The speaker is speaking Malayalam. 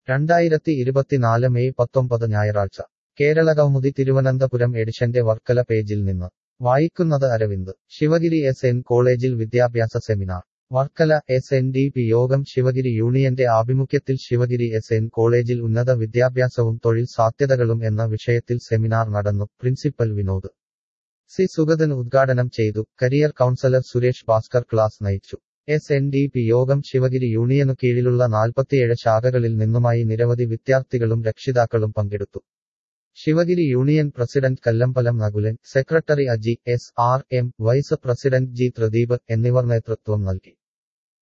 രണ്ടായിരത്തി ഇരുപത്തിനാല് മെയ് പത്തൊമ്പത് ഞായറാഴ്ച കേരളകൗമുദി തിരുവനന്തപുരം എഡിഷന്റെ വർക്കല പേജിൽ നിന്ന് വായിക്കുന്നത് അരവിന്ദ് ശിവഗിരി എസ് എൻ കോളേജിൽ വിദ്യാഭ്യാസ seminar Varkala S N D P യോഗം ശിവഗിരി യൂണിയന്റെ ആഭിമുഖ്യത്തിൽ ശിവഗിരി എസ് എൻ കോളേജിൽ ഉന്നത വിദ്യാഭ്യാസവും തൊഴിൽ സാധ്യതകളും എന്ന വിഷയത്തിൽ സെമിനാർ നടന്നു പ്രിൻസിപ്പൽ വിനോദ് സി സുഗതൻ ഉദ്ഘാടനം ചെയ്തു career counsellor Suresh Bhaskar class നയിച്ചു എസ് എൻ ഡി പി യോഗം ശിവഗിരി യൂണിയനു കീഴിലുള്ള നാൽപ്പത്തിയേഴ് ശാഖകളിൽ നിന്നുമായി നിരവധി വിദ്യാർത്ഥികളും രക്ഷിതാക്കളും പങ്കെടുത്തു Sivagiri union president Kallambalam Nakulan secretary Aji S R M vice president G Thradeep എന്നിവർ നേതൃത്വം നൽകി